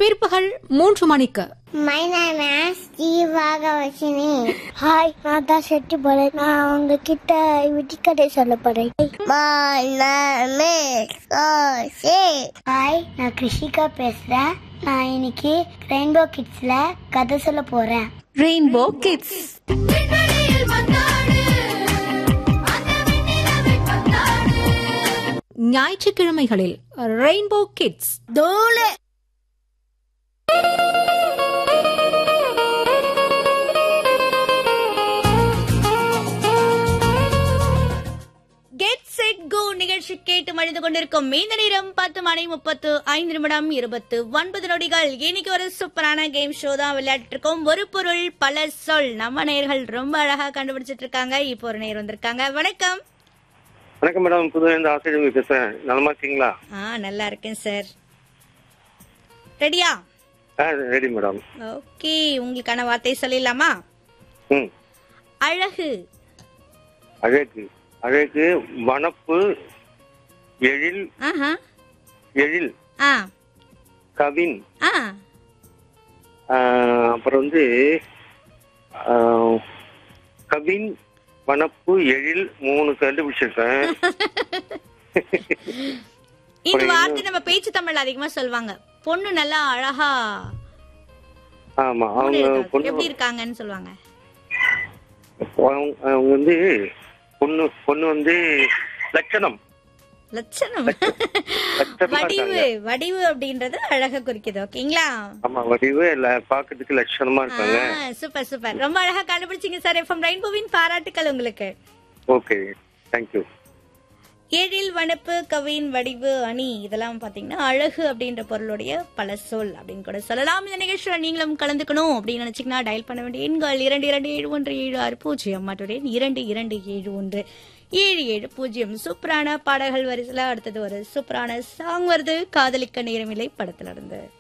பிற்பகல் மூன்று மணிக்கு My name is Jeevakavasini hi நான் தான் செட்டு போறேன் நான் உங்ககிட்ட விட்டிக்கதை சொல்ல போறேன் My name is Koshi hi நான் கிருஷிகா பேசுறேன் நான் இன்னைக்கு ரெயின்போ கிட்ஸ்ல கதை சொல்ல போறேன் ரெயின்போ கிட்ஸ் ஞாயிற்றுக்கிழமைகளில் ரெயின்போ கிட்ஸ் தோலே கெட் செட் கோ நிகழ்ச்சி கேட்டு மழிந்து கொண்டிருக்கும் இந்த நேரம் பத்து மணி முப்பத்து ஐந்து நிமிடம் இருபத்து ஒன்பது நொடிகள் இன்னைக்கு ஒரு சூப்பரான கேம் ஷோ தான் விளையாடிட்டு இருக்கோம் ஒரு பொருள் பல சொல் நம்ம நேர்கள் ரொம்ப அழகா கண்டுபிடிச்சிட்டு இருக்காங்க இப்போ ஒரு நேர் வந்திருக்காங்க வணக்கம் வணக்கம் மேடம் புதுலேருந்து ஆசிரியர் பேசுறேன் நலமா இருக்கீங்களா ஆ நல்லா இருக்கேன் சார் ரெடியா ஆ ரெடி மேடம் ஓகே உங்களுக்கான வார்த்தை சொல்லிடலாமா ம் அழகு அழகு அழகு வனப்பு எழில் ஆஹா எழில் ஆ கவின் ஆ ஆ, அப்புறம் வந்து ஆ, கவின் வனப்பு எழில் மூணு கண்டுபிடிச்சிருக்கேன் இந்த வார்த்தை நம்ம பேச்சு தமிழ் அதிகமா சொல்லுவாங்க பொண்ணு நல்லா அழகா ஆமா பொண்ணு அவங்க இருக்காங்க. பொண்ணு எப்படி இருக்காங்கன்னு சொல்லுவாங்க அவங்க அவங்க வந்து பொண்ணு பொண்ணு வந்து லட்சணம் லட்சணம் லட்சணமா வடிவு இருக்காங்க. வடிவு அப்படின்றது அழகா குறிக்குது ஓகேங்களா ஆமா வடிவு இல்ல பாக்குறதுக்கு லட்சணமா இருக்காங்க சூப்பர் சூப்பர் ரொம்ப அழகா கண்டுபிடிச்சீங்க சார் எஃப்எம் ரெயின்போவின் பாராட்டுக்கள் உங்களுக்கு ஓகே தேங்க்யூ எழில் வனப்பு கவின் வடிவு அணி இதெல்லாம் பாத்தீங்கன்னா அழகு அப்படின்ற பொருளுடைய பல சொல் அப்படின்னு கூட சொல்லலாம் இந்த நிகழ்ச்சியில நீங்களும் கலந்துக்கணும் அப்படின்னு நினைச்சீங்கன்னா டயல் பண்ண வேண்டிய எண்கள் இரண்டு இரண்டு ஏழு ஒன்று ஏழு ஆறு பூஜ்ஜியம் மற்றும் இரண்டு இரண்டு ஏழு ஒன்று ஏழு ஏழு பூஜ்ஜியம் சூப்பரான பாடல்கள் வரிசையில அடுத்தது ஒரு சூப்பரான சாங் வருது காதலிக்க நேரமில்லை படத்துல இருந்து